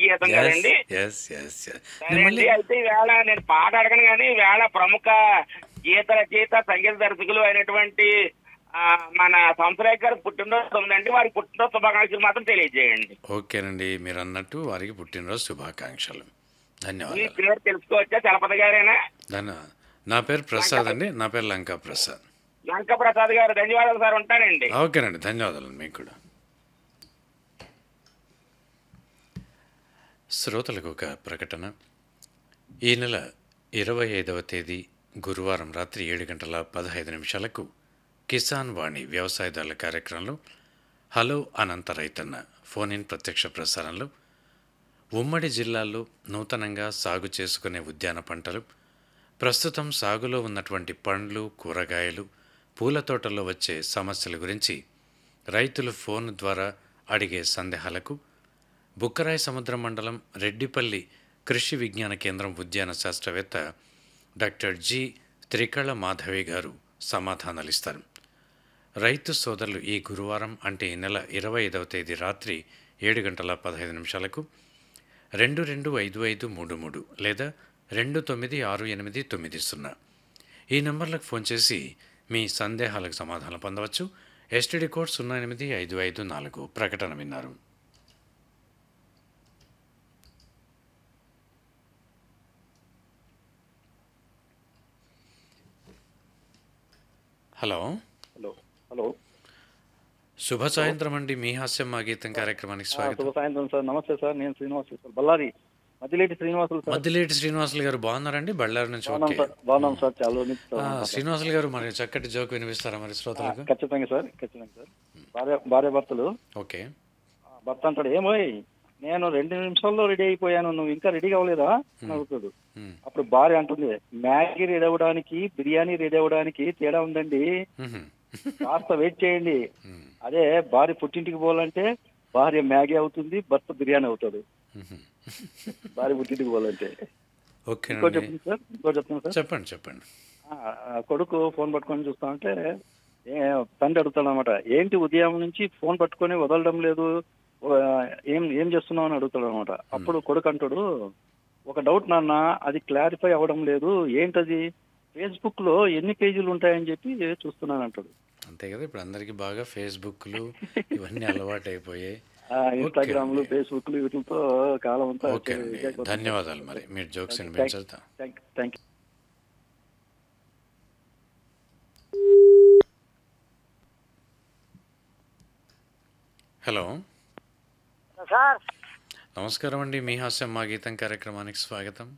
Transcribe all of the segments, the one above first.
గీతం ఎస్ కదండి yes yes సరే మిమ్మల్ని అండి, అయితే ఈవేళ నేను పాట అడగను కానీ ఈవేళ ప్రముఖ గీత రచయిత సంగీత దర్శకులు అయినటువంటి ఆ, మన సంవత్సరాయ్ గారు పుట్టినరోజు ఉందండి వారి పుట్టినరోజు శుభాకాంక్షలు మాత్రం తెలియజేయండి ఓకేనండి మీరు అన్నట్టు వారికి పుట్టినరోజు శుభాకాంక్షలు మీ ధన్యవాదాలు పేరు తెలుసుకోవచ్చా చలపతి గారేనా ధన్యవాదాలు నా పేరు ప్రసాద్ అండి నా పేరు లంకా ప్రసాద్ లంక ప్రసాద్ గారు ధన్యవాదాలు సార్ ఉంటానండి ఓకేనండి ధన్యవాదాలు మీకు కూడా శ్రోతలకు ఒక ప్రకటన ఈ నెల ఇరవై ఐదవ తేదీ గురువారం రాత్రి ఏడు గంటల పదహైదు నిమిషాలకు కిసాన్ వాణి వ్యవసాయదారుల కార్యక్రమంలో హలో అనంత రైతన్న ఫోన్ ఇన్ ప్రత్యక్ష ప్రసారంలో ఉమ్మడి జిల్లాల్లో నూతనంగా సాగు చేసుకునే ఉద్యాన పంటలు ప్రస్తుతం సాగులో ఉన్నటువంటి పండ్లు కూరగాయలు పూల తోటల్లో వచ్చే సమస్యల గురించి రైతులు ఫోన్ ద్వారా అడిగే సందేహాలకు బుక్కరాయ సముద్ర మండలం రెడ్డిపల్లి కృషి విజ్ఞాన కేంద్రం ఉద్యాన శాస్త్రవేత్త డాక్టర్ జి త్రికళ మాధవి గారు సమాధానాలిస్తారు రైతు సోదరులు ఈ గురువారం అంటే ఈ నెల ఇరవై ఐదవ తేదీ రాత్రి ఏడు గంటల పదహైదు నిమిషాలకు రెండు రెండు ఐదు ఐదు మూడు మూడు లేదా రెండు తొమ్మిది ఆరు ఎనిమిది తొమ్మిది సున్నా ఈ నెంబర్లకు ఫోన్ చేసి మీ సందేహాలకు సమాధానం పొందవచ్చు ఎస్టీడీ కోడ్ సున్నా ఎనిమిది ఐదు ఐదు నాలుగు ప్రకటన విన్నారు హలో హలో హలో శుభ సాయంత్రం అండి మీ హాస్యం మా గీతం కార్యక్రమానికి ఆ, స్వాగతం శుభ సాయంత్రం సార్ నమస్తే సార్ నేను శ్రీనివాసులు సార్ బళ్ళారి మధ్యలేటి శ్రీనివాసులు సార్ మద్దిలేటి శ్రీనివాసులు గారు బాగున్నారండి బళ్ళారి నుంచి బాగున్నాం ఓకే సార్ బాగున్నాం సార్ చాలా రోజుల నుంచి ఆ, బాగున్నాం సార్. శ్రీనివాసులు గారు మరి చక్కటి జోక్ వినిపిస్తారా మరి ఆ, శ్రోతలకు ఖచ్చితంగా సార్ ఖచ్చితంగా సార్ భార్య భార్య భర్తలు ఓకే ఆ, భర్త అంటాడు ఏమోయ్ నేను రెండు నిమిషాల్లో రెడీ అయిపోయాను నువ్వు ఇంకా రెడీ అవ్వలేదా అని అడుగుతాడు ఉమ్, అప్పుడు భార్య అంటుంది మ్యాగీ రెడీ అవ్వడానికి బిర్యానీ రెడీ అవ్వడానికి తేడా ఉందండి ఉహుం, కాస్త వెయిట్ చేయండి ఉమ్, అదే భార్య పుట్టింటికి పోవాలంటే భార్య మ్యాగీ అవుతుంది భర్త బిర్యానీ అవుతాడు ఉహుం. భార్య పుట్టింటికి పోవాలంటే ఇంకో ఓకేనండి చెప్తుంది సార్ ఇంకో చెప్తాను సార్ చెప్పండి చెప్పండి ఆ, ఆ కొడుకు ఫోన్ పట్టుకొని చూస్తా ఉంటే ఏ, తండ్రి అడుగుతాడు అనమాట ఏంటి ఉదయం నుంచి ఫోన్ పట్టుకొని వదలడం లేదు ఆ, ఏం ఏం చేస్తున్నావు అని అడుగుతాడు అనమాట అప్పుడు కొడుకు అంటాడు ఒక డౌట్ నాన్న అది క్లారిఫై అవ్వడం లేదు ఏంటది ఫేస్బుక్ లో ఎన్ని పేజీలు ఉంటాయని చెప్పి చూస్తున్నాను అంటాడు అంతే కదా ఇప్పుడు అందరికి బాగా ఫేస్బుక్లు ఇవన్నీ అలవాటు అయిపోయాయి ఆ, ఇన్స్టాగ్రామ్లు ఫేస్బుక్లు వీటితో కాలం అంతా ఓకే అండి ధన్యవాదాలు మరి మీరు జోక్స్ వినిపించా thank thank you hello sir నమస్కారం అండి మీ హాస్యం మా గీతం కార్యక్రమానికి స్వాగతం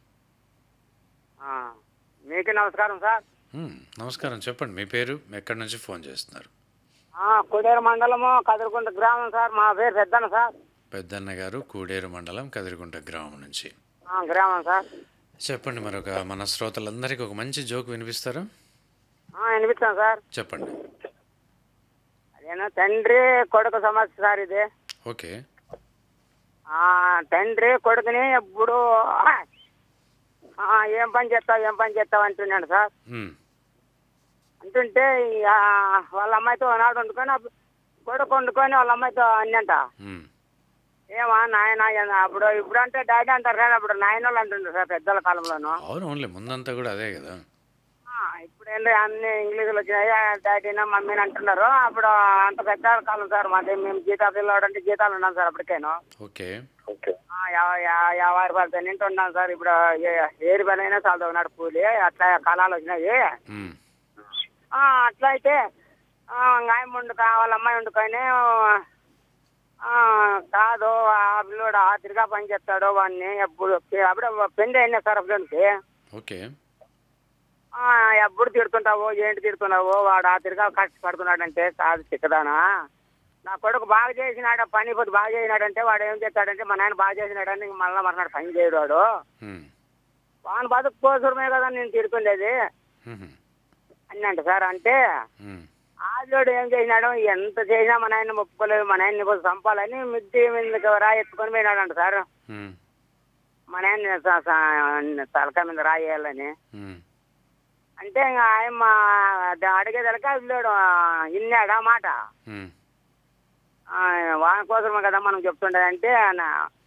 మీకు నమస్కారం సార్ ఉమ్, నమస్కారం చెప్పండి మీ పేరు ఎక్కడి నుంచి ఫోన్ చేస్తున్నారు కొడేరు మండలము కదురుకుంట గ్రామం సార్ మా పేరు పెద్దన సార్ పెద్దన్న గారు కూడేరు మండలం కదిరిగుంట గ్రామం నుంచి గ్రామం సార్ చెప్పండి మరొక మన శ్రోతలందరికీ ఒక మంచి జోక్ వినిపిస్తారా వినిపిస్తాను సార్ చెప్పండి అదేనా తండ్రి కొడుకు సమస్య సార్ ఇది ఓకే ఆ తండ్రి కొడుకుని ఎప్పుడు ఆ, ఏం పని చేస్తావు ఏం పని చేస్తావు అంటున్నాడు సార్ ఉమ్, అంటుంటే ఈ, ఆ, వాళ్ళ అమ్మాయితో నాడు వండుకొని అప్పుడు కొడుకు వండుకొని వాళ్ళ అమ్మాయితో అన్నంట ఉమ్, ఏమా నాయన ఏనా? అప్పుడు ఇప్పుడు అంటే డాడీ అంటారు కానీ అప్పుడు నాయన వాళ్ళు అంటుండ్రు సార్ పెద్దల కాలంలోను అవును ఓన్లీ ముందంతా కూడా అదే కదా ఆ, ఇప్పుడు ఏంటి అన్ని ఇంగ్లీషులు వచ్చినాయి డాడీనా మమ్మీని అంటున్నారు అప్పుడు అంత పెద్ద కాలం సార్ మాది మేము జీతాలు పిల్లవాడు అంటే జీతాలు ఉన్నాం సార్ అప్పటికేను ఓకే ఆ, యా- యా- యాభై రూపాయలు తింటూ ఉన్నాం సార్ ఇప్పుడు ఏ- ఏడు పని అయినా చాలా ఉన్నాడు కూలి అట్లా కాలాలు వచ్చినాయి ఉమ్, ఆ, అట్లా అయితే ఆ, ఆయన వండుక వాళ్ళ అమ్మాయి వండుకొని ఆ, కాదు ఆ పిల్లోడు ఆ తిరిగా పని చేస్తాడు వాడిని ఎప్పుడు అప్పుడు పెళ్లి అయినా సార్ అప్పుడుకి ఓకే ఆ, ఎప్పుడు తిడుతుంటావు ఏంటి తిడుతున్నావు వాడు ఆ తిరిగా కష్టపడుతున్నాడంటే కాదు చిక్కదానా నా కొడుకు బాగా చేసినాడు పని పొద్దు బాగా చేసినాడంటే వాడు ఏం చేస్తాడంటే మా నాయన బాగా చేసినాడని మళ్ళీ మర్నాడు పని చేయడు వాడు ఉమ్, వాని బతుకు కోసమే కదా నేను తిడుతుండేది ఉహుం, అన్నంట సార్ అంటే ఉమ్, ఆదిలోడు ఏం చేసినాడు ఎంత చేసినా మా నాయన ఒప్పుకోలేదు మా నాయన్ని కోసం చంపాలని మిద్ది మీద రాయి ఎత్తుకొని పోయినాడంట సార్ ఉమ్, మా నాయన స- స- తలకాయ మీద రాయేయాలని ఉమ్, అంటే ఇంకా ఆయన అడిగేదలక అదిలోడు ఇన్నాడు ఆ మాట ఉమ్, ఆ, వాని కోసమే కదా మనం చెప్తుండేది అంటే ఆయన